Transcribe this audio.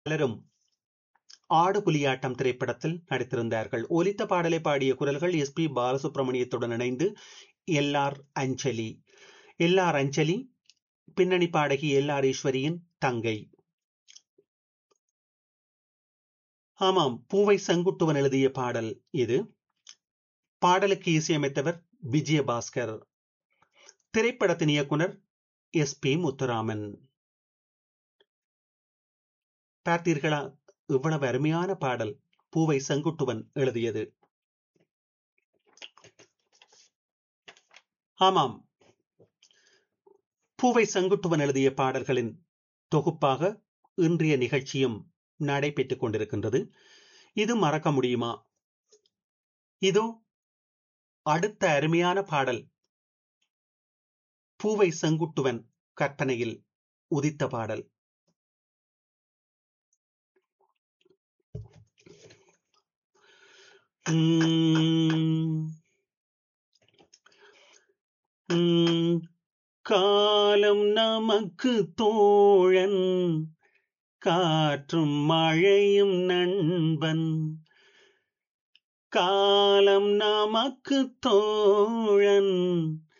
பலரும் ஆடு புலியாட்டம் திரைப்படத்தில் நடித்திருந்தார்கள் ஒலித்த பாடலை பாடிய குரல்கள் எஸ் பி பாலசுப்ரமணியத்துடன் இணைந்து L R Anjali L R Anjali பின்னணி பாடகி எல் ஆர் ஈஸ்வரியின் தங்கை ஆமாம் பூவை செங்குட்டுவன் எழுதிய பாடல் இது பாடலுக்கு இசையமைத்தவர் விஜயபாஸ்கர் திரைப்படத்தின் இயக்குனர் எஸ் பி முத்துராமன் பார்த்தீர்களா இவ்வளவு அருமையான பாடல் பூவை செங்குட்டுவன் எழுதியது ஆமாம் பூவை செங்குட்டுவன் எழுதிய பாடல்களின் தொகுப்பாக இன்றைய நிகழ்ச்சியும் நடைபெற்றுக் கொண்டிருக்கின்றது இது மறக்க முடியுமா இதோ அடுத்த அருமையான பாடல் பூவை செங்குட்டுவன் கற்பனையில் உதித்த பாடல் காலம் நமக்கு தோழன் காற்றும் மழையும் நண்பன் காலம் நமக்கு தோழன்